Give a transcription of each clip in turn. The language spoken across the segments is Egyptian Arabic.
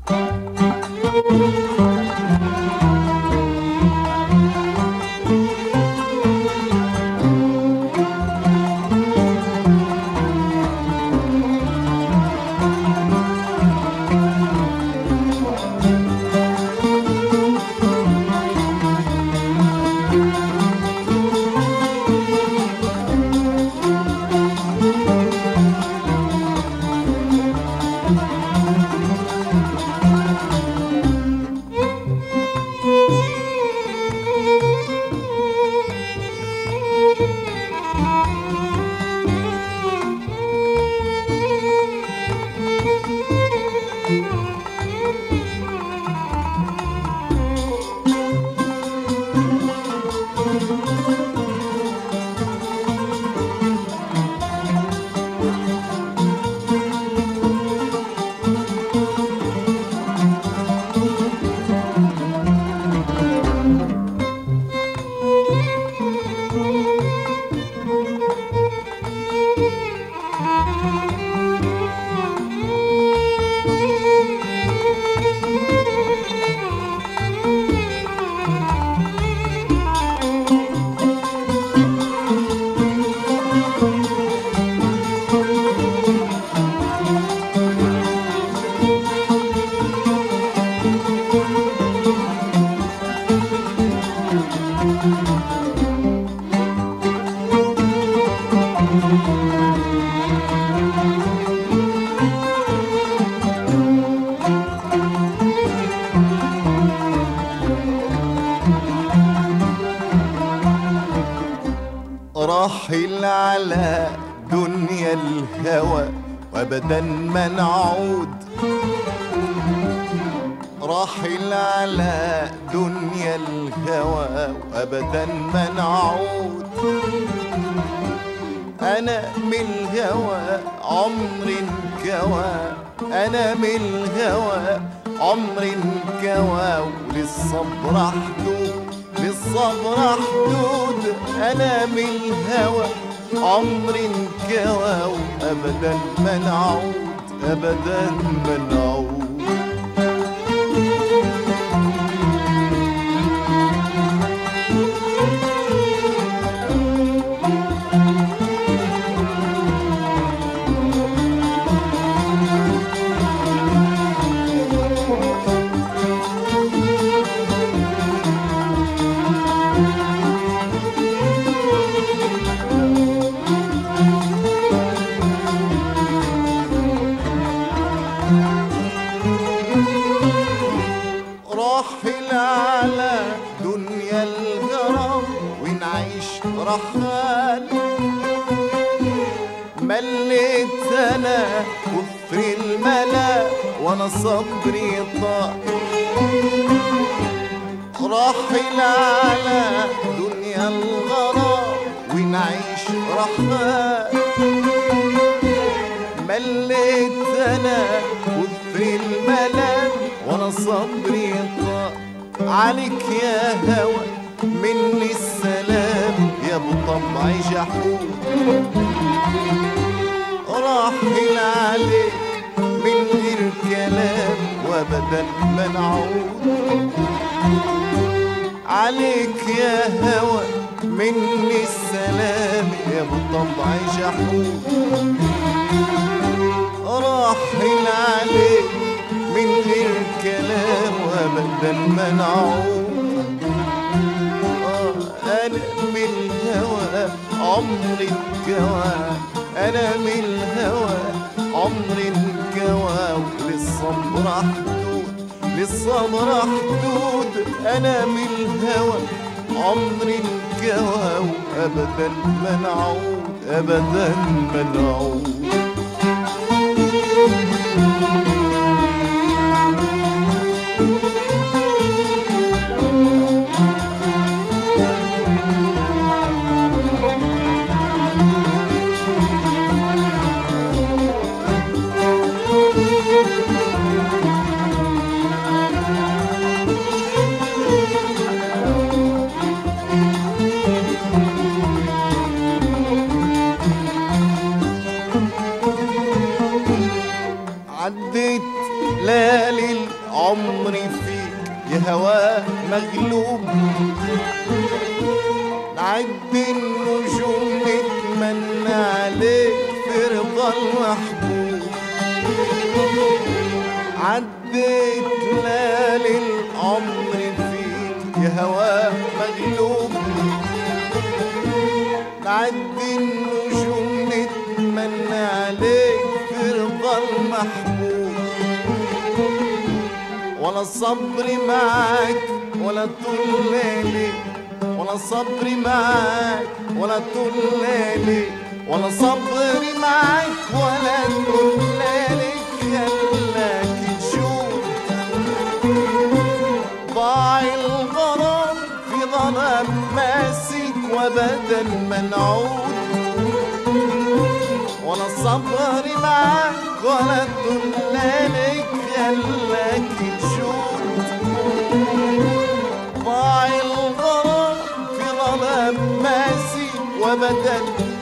راحل على دنيا الهوى وابدا ما نعود راحل على دنيا الهوى وابدا ما نعود انا من الهوى عمر انكوى انا من الهوى عمر انكوى وللصبر حدود للصبر حدود انا من الهوى عمر انكوى وابدا ما نعود ابدا ما نعود راحل على دنيا الغرام ونعيش رحال مليت انا كفر الملا وانا صبري طال راحل على دنيا الغرام ونعيش رحال مليت انا كفر الملام وانا صبري طال عليك يا هوى مني السلام يا ابو طبع جحود راحل عليك من غير كلام وابدا ما نعود عليك يا هوى مني السلام يا ابو طبع جحود راحل عليك من غير كلام وابدا ما نعود آه انا من الهوى عمري الكوى انا من الهوى عمري الكوى وللصبر حدود للصبر حدود انا من الهوى عمري الكوى وابدا ما نعود ابدا ما نعود عديت ليالي عمري فيك يا هواه مغلوب نعد النجوم نتمنى عليك في رضا المحبوب عديت ليالي العمر فيك يا هواه مغلوب نعدي النجوم نتمنى عليك في رضا المحبوب ولا صبري معاك ولا طول ليلي ولا صبري معاك ولا طول ليلي ولا صبري معاك ولا طول ليلي خلاك تشوف ضاع الغرام في ظلام ماسك وابدا منعود ولا صبري معاك ولا طلالك خلاك تشوف ضاع الغرام في ظلام ماسي وابدا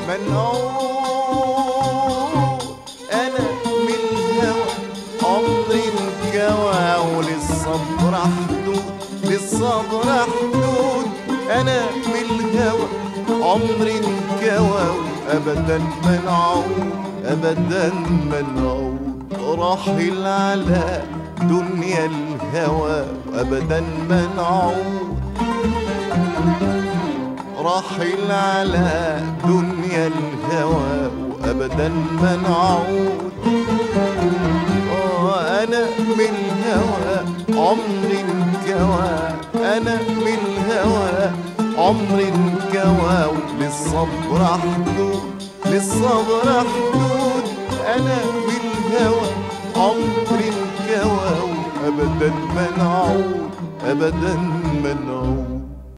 منعود انا من الهوى عمري انكوى وللصبر حدود للصبر حدود انا من الهوى عمري انكوى ابدا منعود ابدا منعود راحل على دنيا الهوى ابدا منعود راحل على دنيا الهوى وابدا منعود آه، انا من الهوى عمري انكوى انا من الهوى عمري انكوى للصبر حدود للصبر حدود انا من الهوى عمري انكوى ابدا منعود ابدا منعود